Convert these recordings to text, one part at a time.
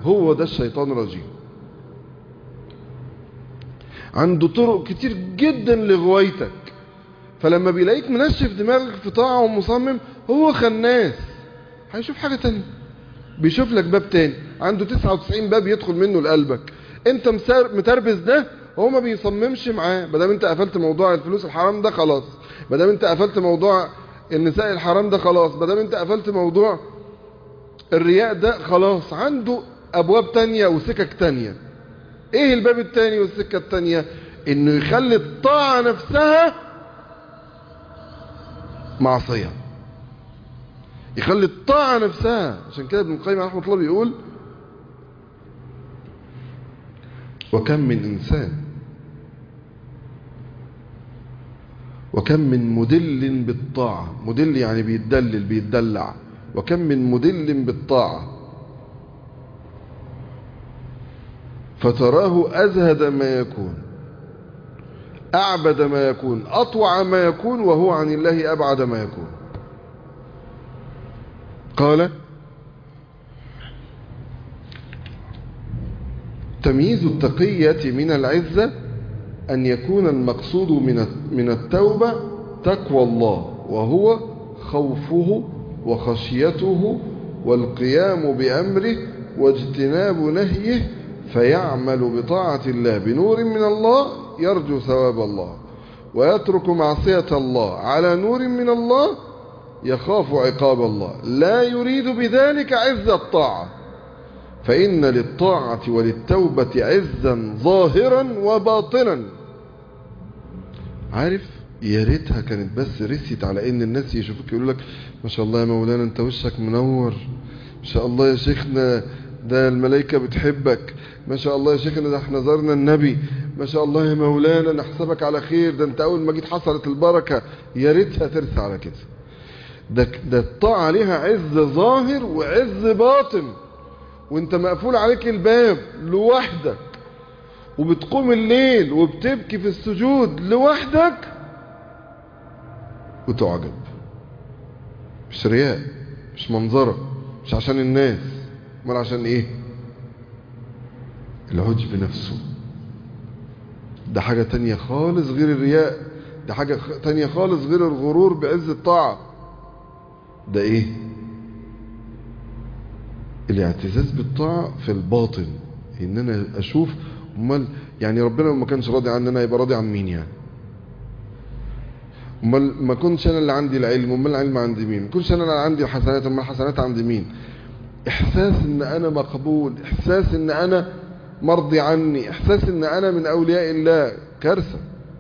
هو ده الشيطان الرجيم عنده طرق كتير جدا لغوايتك فلما بيلاقيك منشف دماغك في طاعة ومصمم هو خناس هيشوف حاجة تانية بيشوف لك باب تاني عنده 99 باب يدخل منه لقلبك انت متربس ده هو ما بيصممش معاه ما دام انت قفلت موضوع الفلوس الحرام ده خلاص ما دام انت قفلت موضوع النساء الحرام ده خلاص ما دام انت قفلت موضوع الرياء ده خلاص عنده ابواب تانية وسكك تانية ايه الباب التاني والسكة التانية انه يخلي الطاعة نفسها معصية يخلي الطاعة نفسها عشان كده ابن القيم رحمه الله بيقول وكم من إنسان وكم من مدل بالطاعة مدل يعني بيتدلل بيتدلع وكم من مدل بالطاعة فتراه أزهد ما يكون أعبد ما يكون أطوع ما يكون وهو عن الله أبعد ما يكون قال تمييز التقية من العزة أن يكون المقصود من من التوبة تقوى الله وهو خوفه وخشيته والقيام بأمره واجتناب نهيه فيعمل بطاعة الله بنور من الله يرجو ثواب الله ويترك معصية الله على نور من الله يخاف عقاب الله لا يريد بذلك عز الطاعة فإن للطاعة وللتوبة عزا ظاهرا وباطنا عارف يا ريتها كانت بس رست على ان الناس يشوفوك يقولوا لك ما شاء الله يا مولانا انت وشك منور ما شاء الله يا شيخنا ده الملائكة بتحبك ما شاء الله يا شيخنا ده احنا زرنا النبي ما شاء الله يا مولانا نحسبك على خير ده انت اول ما جيت حصلت البركة يا ريتها ترسى على كده ده ده الطاعة ليها عز ظاهر وعز باطن وانت مقفول عليك الباب لوحدك وبتقوم الليل وبتبكي في السجود لوحدك وتعجب مش رياء مش منظرة مش عشان الناس امال عشان ايه العجب نفسه ده حاجة تانية خالص غير الرياء ده حاجة تانية خالص غير الغرور بعز الطاعة ده ايه الاعتزاز بالطاعة في الباطن ان انا اشوف امال يعني ربنا ما كانش راضي عننا يبقى راضي عن مين يعني امال ما كنتش انا اللي عندي العلم امال العلم عند مين ما كنتش انا اللي عندي الحسنات امال الحسنات عند مين احساس ان انا مقبول احساس ان انا مرضي عني احساس ان انا من اولياء الله كارثه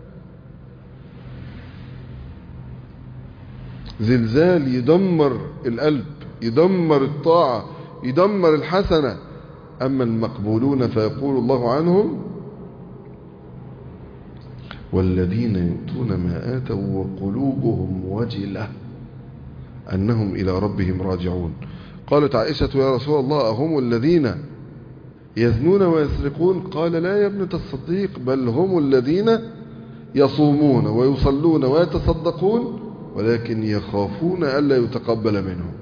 زلزال يدمر القلب يدمر الطاعه يدمر الحسنه اما المقبولون فيقول الله عنهم والذين يؤتون ما آتوا وقلوبهم وجلة أنهم إلى ربهم راجعون قالت عائشة يا رسول الله أهم الذين يزنون ويسرقون قال لا يا ابنة الصديق بل هم الذين يصومون ويصلون ويتصدقون ولكن يخافون ألا يتقبل منهم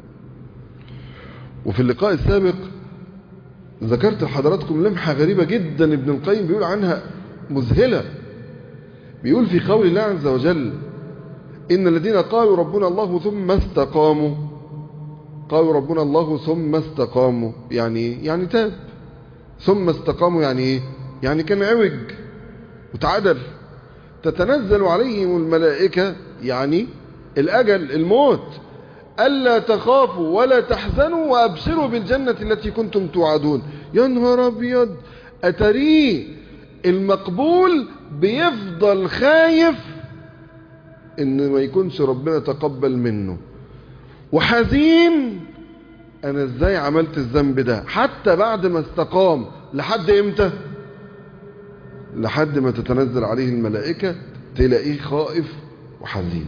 وفي اللقاء السابق ذكرت لحضراتكم لمحة غريبة جدا ابن القيم بيقول عنها مذهلة بيقول في قول الله عز وجل إن الذين قالوا ربنا الله ثم استقاموا قالوا ربنا الله ثم استقاموا يعني ايه؟ يعني تاب ثم استقاموا يعني ايه يعني كان عوج وتعدل تتنزل عليهم الملائكة يعني الأجل الموت ألا تخافوا ولا تحزنوا وأبشروا بالجنة التي كنتم توعدون يا نهار أبيض أتريه المقبول بيفضل خايف ان ما يكونش ربنا تقبل منه وحزين انا ازاي عملت الذنب ده حتى بعد ما استقام لحد امتى لحد ما تتنزل عليه الملائكة تلاقيه خائف وحزين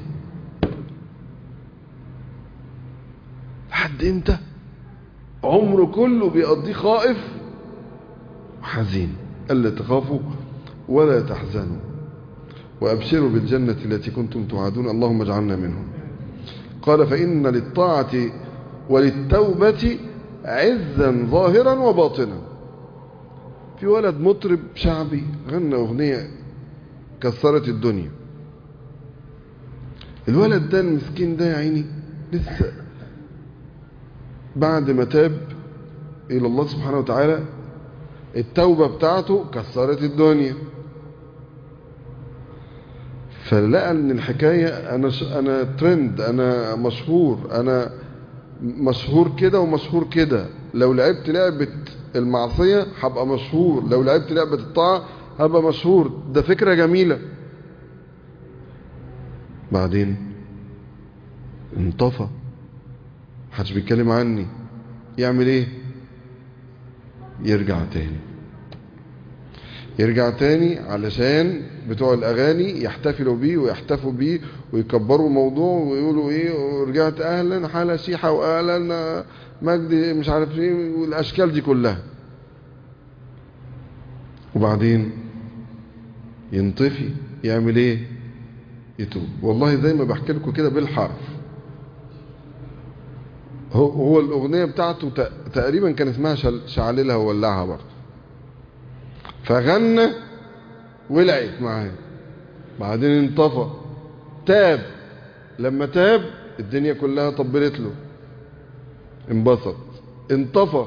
لحد امتى عمره كله بيقضيه خائف وحزين ألا تخافوا ولا تحزنوا وأبشروا بالجنة التي كنتم توعدون اللهم اجعلنا منهم قال فإن للطاعة وللتوبة عزا ظاهرا وباطنا في ولد مطرب شعبي غنى أغنية كسرت الدنيا الولد ده المسكين ده يا عيني لسه بعد ما تاب إلى الله سبحانه وتعالى التوبة بتاعته كسرت الدنيا فلقى ان الحكاية انا ش... انا ترند انا مشهور انا مشهور كده ومشهور كده لو لعبت لعبة المعصية هبقى مشهور لو لعبت لعبة الطاعة هبقى مشهور ده فكرة جميلة بعدين انطفى محدش بيتكلم عني يعمل ايه يرجع تاني يرجع تاني علشان بتوع الاغاني يحتفلوا بيه ويحتفوا بيه ويكبروا الموضوع ويقولوا ايه ورجعت اهلا حالة شيحة واهلا مجدي مش عارف ايه والاشكال دي كلها وبعدين ينطفي يعمل ايه يتوب والله زي ما بحكي لكم كده بالحرف هو هو الاغنيه بتاعته تقريبا كان اسمها شعللها وولعها برضه فغنى ولعت معاه بعدين انطفى تاب لما تاب الدنيا كلها طبلت له انبسط انطفى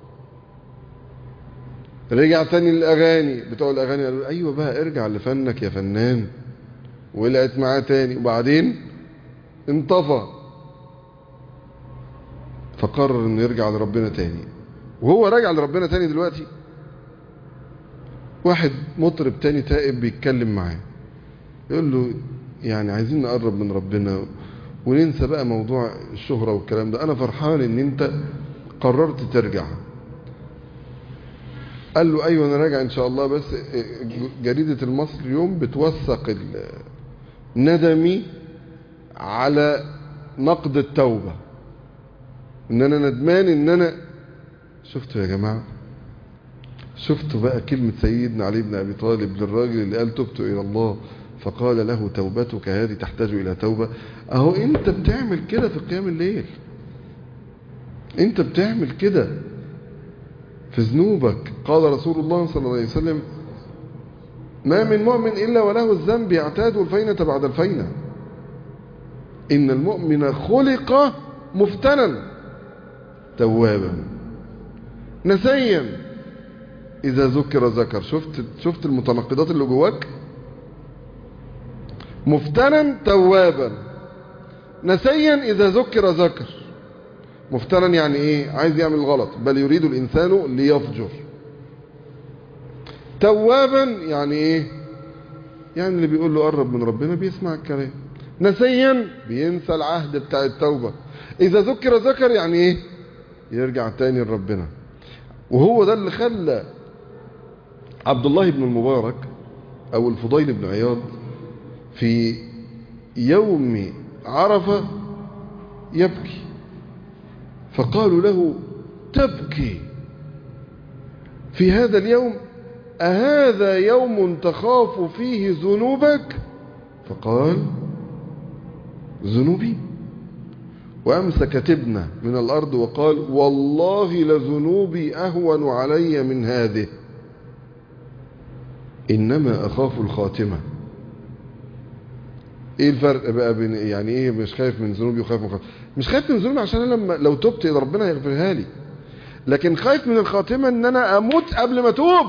رجع تاني للاغاني بتوع الاغاني قالوا ايوه بقى ارجع لفنك يا فنان ولعت معاه تاني وبعدين انطفى فقرر انه يرجع لربنا تاني وهو راجع لربنا تاني دلوقتي واحد مطرب تاني تائب بيتكلم معاه يقول له يعني عايزين نقرب من ربنا وننسى بقى موضوع الشهرة والكلام ده انا فرحان ان انت قررت ترجع قال له ايوه انا راجع ان شاء الله بس جريدة المصري اليوم بتوثق ندمي على نقد التوبة ان انا ندمان ان انا شفتوا يا جماعة شفتوا بقى كلمة سيدنا علي بن ابي طالب للراجل اللي قال تبت الى الله فقال له توبتك هذه تحتاج الى توبة اهو انت بتعمل كده في قيام الليل انت بتعمل كده في ذنوبك قال رسول الله صلى الله عليه وسلم ما من مؤمن إلا وله الذنب يعتاد الفينة بعد الفينة إن المؤمن خلق مفتنا توابا نسيا إذا ذكر ذكر شفت شفت المتناقضات اللي جواك مفتنا توابا نسيا إذا ذكر ذكر مفتنا يعني إيه عايز يعمل غلط بل يريد الإنسان ليفجر توابا يعني إيه يعني اللي بيقول له قرب من ربنا بيسمع الكلام نسيا بينسى العهد بتاع التوبة إذا ذكر ذكر يعني إيه يرجع تاني لربنا وهو ده اللي خلى عبد الله بن المبارك أو الفضيل بن عياض في يوم عرفة يبكي فقالوا له تبكي في هذا اليوم أهذا يوم تخاف فيه ذنوبك فقال ذنوبي وأمسك تبنة من الأرض وقال والله لذنوبي أهون علي من هذه إنما أخاف الخاتمة ايه الفرق بقى بين يعني ايه مش خايف من ذنوبي وخايف من خاتمة مش خايف من ذنوبي عشان انا لما لو تبت ربنا يغفرها لي لكن خايف من الخاتمة ان انا اموت قبل ما اتوب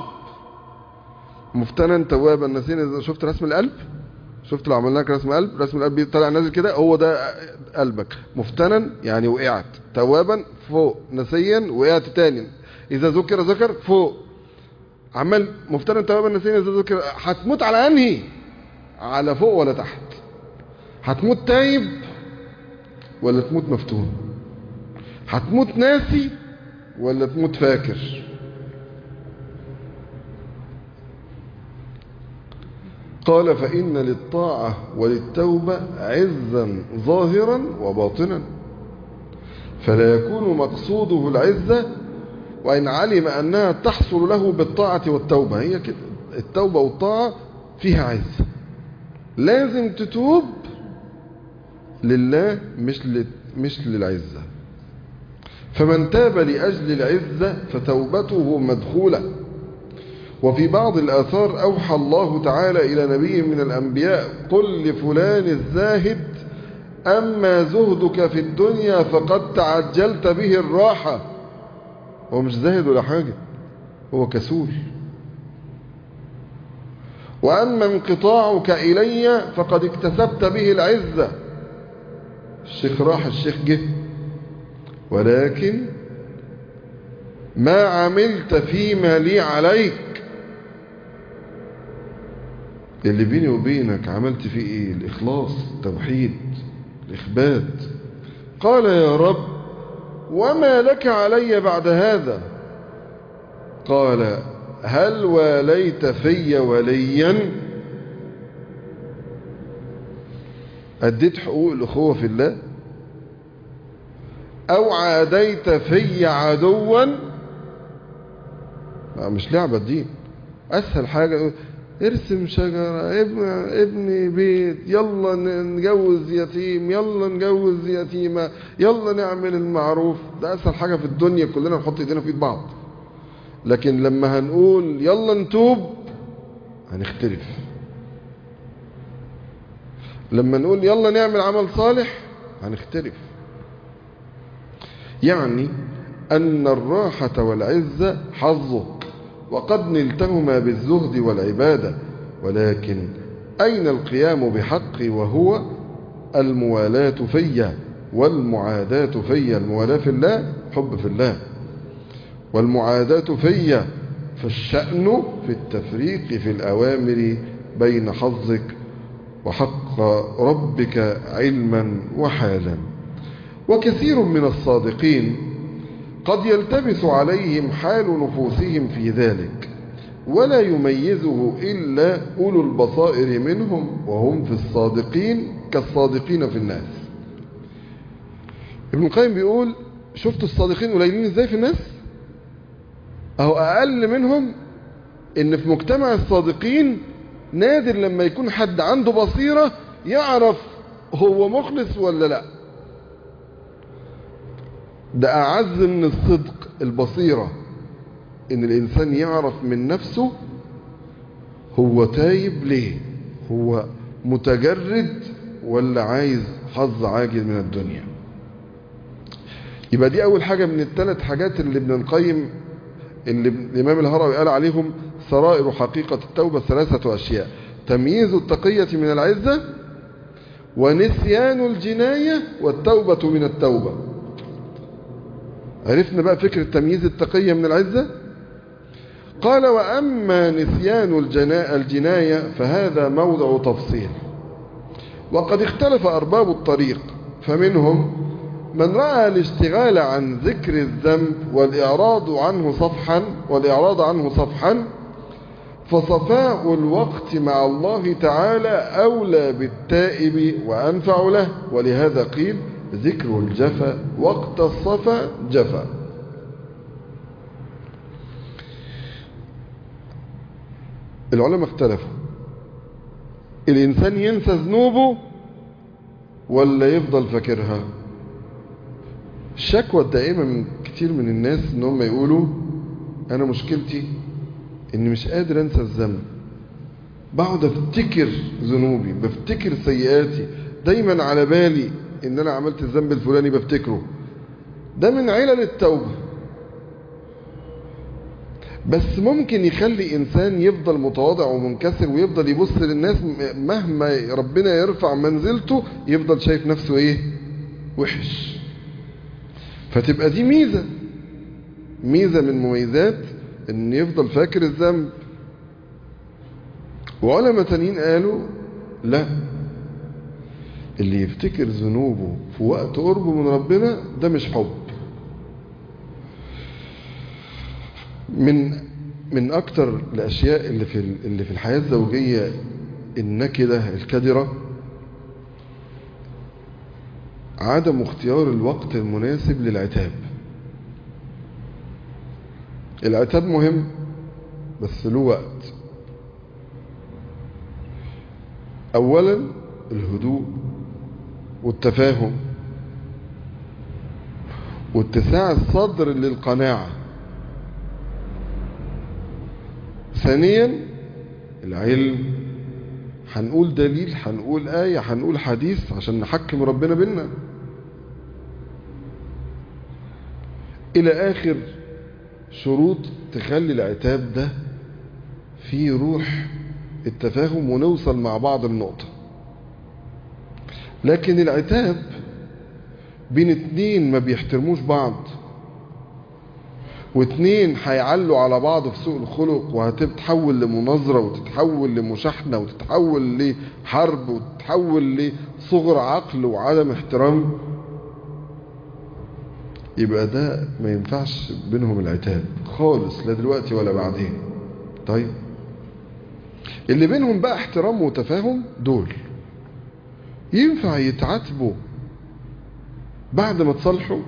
مفتنا توابا نسينا شفت رسم القلب شفت لو عملنا لك رسم قلب رسم القلب طالع نازل كده هو ده قلبك مفتنا يعني وقعت توابا فوق نسيا وقعت تاني اذا ذكر ذكر فوق عمال مفتنا توابا نسيا اذا ذكر هتموت على انهي على فوق ولا تحت هتموت تايب ولا تموت مفتون هتموت ناسي ولا تموت فاكر قال فإن للطاعة وللتوبة عزا ظاهرا وباطنا فلا يكون مقصوده العزة وإن علم أنها تحصل له بالطاعة والتوبة هي كده التوبة والطاعة فيها عزة لازم تتوب لله مش مش للعزة فمن تاب لأجل العزة فتوبته مدخولة وفي بعض الآثار أوحى الله تعالى إلى نبي من الأنبياء قل لفلان الزاهد أما زهدك في الدنيا فقد تعجلت به الراحة هو مش زاهد ولا حاجة هو كسول وأما انقطاعك إلي فقد اكتسبت به العزة الشيخ راح الشيخ جه ولكن ما عملت فيما لي عليك اللي بيني وبينك عملت فيه ايه الاخلاص التوحيد الاخبات قال يا رب وما لك علي بعد هذا قال هل واليت في وليا اديت حقوق الاخوه في الله او عاديت في عدوا مش لعبه الدين اسهل حاجه ارسم شجرة ابن ابني بيت يلا نجوز يتيم يلا نجوز يتيمة يلا نعمل المعروف ده اسهل حاجة في الدنيا كلنا نحط ايدينا في ايد بعض لكن لما هنقول يلا نتوب هنختلف لما نقول يلا نعمل عمل صالح هنختلف يعني أن الراحة والعزة حظك وقد نلتهما بالزهد والعبادة ولكن أين القيام بحقي وهو الموالاة في والمعاداة في الموالاة في الله حب في الله والمعاداة في فالشأن في التفريق في الأوامر بين حظك وحق ربك علما وحالا وكثير من الصادقين قد يلتبس عليهم حال نفوسهم في ذلك ولا يميزه إلا أولو البصائر منهم وهم في الصادقين كالصادقين في الناس ابن القيم بيقول شفتوا الصادقين قليلين ازاي في الناس اهو اقل منهم ان في مجتمع الصادقين نادر لما يكون حد عنده بصيرة يعرف هو مخلص ولا لا ده أعز من الصدق البصيرة إن الإنسان يعرف من نفسه هو تايب ليه هو متجرد ولا عايز حظ عاجل من الدنيا يبقى دي أول حاجة من الثلاث حاجات اللي ابن القيم اللي الإمام الهروي قال عليهم سرائر حقيقة التوبة ثلاثة أشياء تمييز التقية من العزة ونسيان الجناية والتوبة من التوبة عرفنا بقى فكرة تمييز التقية من العزة قال وأما نسيان الجنا... الجناية فهذا موضع تفصيل وقد اختلف أرباب الطريق فمنهم من رأى الاشتغال عن ذكر الذنب والإعراض عنه صفحا والإعراض عنه صفحا فصفاء الوقت مع الله تعالى أولى بالتائب وأنفع له ولهذا قيل ذكر الجفا وقت الصفا جفا العلماء اختلفوا الإنسان ينسى ذنوبه ولا يفضل فاكرها الشكوى الدائمة من كتير من الناس ان هم يقولوا انا مشكلتي اني مش قادر انسى الذنب بقعد افتكر ذنوبي بفتكر سيئاتي دايما على بالي ان انا عملت الذنب الفلاني بفتكره ده من علل التوبة بس ممكن يخلي انسان يفضل متواضع ومنكسر ويفضل يبص للناس مهما ربنا يرفع منزلته يفضل شايف نفسه ايه وحش فتبقى دي ميزة ميزة من مميزات ان يفضل فاكر الذنب وعلماء تانيين قالوا لا اللي يفتكر ذنوبه في وقت قربه من ربنا ده مش حب من من اكتر الاشياء اللي في اللي في الحياه الزوجيه النكده الكدره عدم اختيار الوقت المناسب للعتاب العتاب مهم بس له وقت اولا الهدوء والتفاهم واتساع الصدر للقناعة ثانيا العلم هنقول دليل هنقول آية هنقول حديث عشان نحكم ربنا بينا إلى آخر شروط تخلي العتاب ده فيه روح التفاهم ونوصل مع بعض النقطة لكن العتاب بين اتنين ما بيحترموش بعض واتنين هيعلوا على بعض في سوء الخلق وهتتحول لمناظرة وتتحول لمشاحنة وتتحول لحرب وتتحول لصغر عقل وعدم احترام يبقى ده ما ينفعش بينهم العتاب خالص لا دلوقتي ولا بعدين طيب اللي بينهم بقى احترام وتفاهم دول ينفع يتعاتبوا بعد ما تصالحوا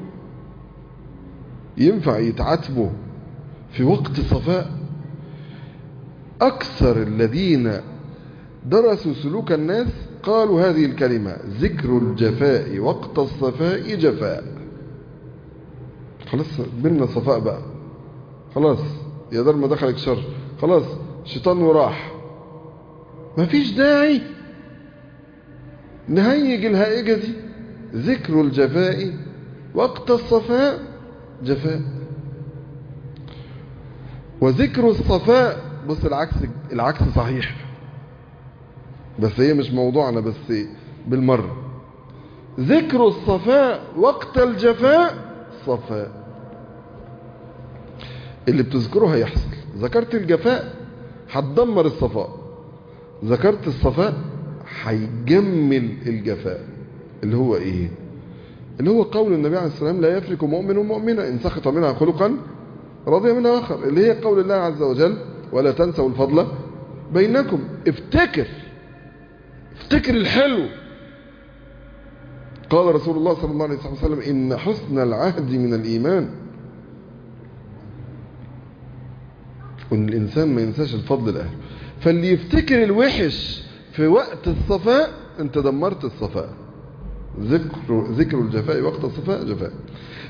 ينفع يتعاتبوا في وقت صفاء أكثر الذين درسوا سلوك الناس قالوا هذه الكلمة ذكر الجفاء وقت الصفاء جفاء خلاص بينا صفاء بقى خلاص يا دار ما دخلك شر خلاص شيطان وراح مفيش داعي نهيج الهائجة دي ذكر الجفاء وقت الصفاء جفاء وذكر الصفاء بص العكس العكس صحيح بس هي مش موضوعنا بس بالمرة ذكر الصفاء وقت الجفاء صفاء اللي بتذكره هيحصل ذكرت الجفاء هتدمر الصفاء ذكرت الصفاء هيجمل الجفاء اللي هو ايه اللي هو قول النبي عليه السلام لا يفرق مؤمن مؤمنة إن سخط منها خلقا رضي منها آخر اللي هي قول الله عز وجل ولا تنسوا الفضل بينكم افتكر افتكر الحلو قال رسول الله صلى الله عليه وسلم إن حسن العهد من الإيمان وإن الإنسان ما ينساش الفضل الأهل فاللي يفتكر الوحش في وقت الصفاء انت دمرت الصفاء ذكر ذكر الجفاء وقت الصفاء جفاء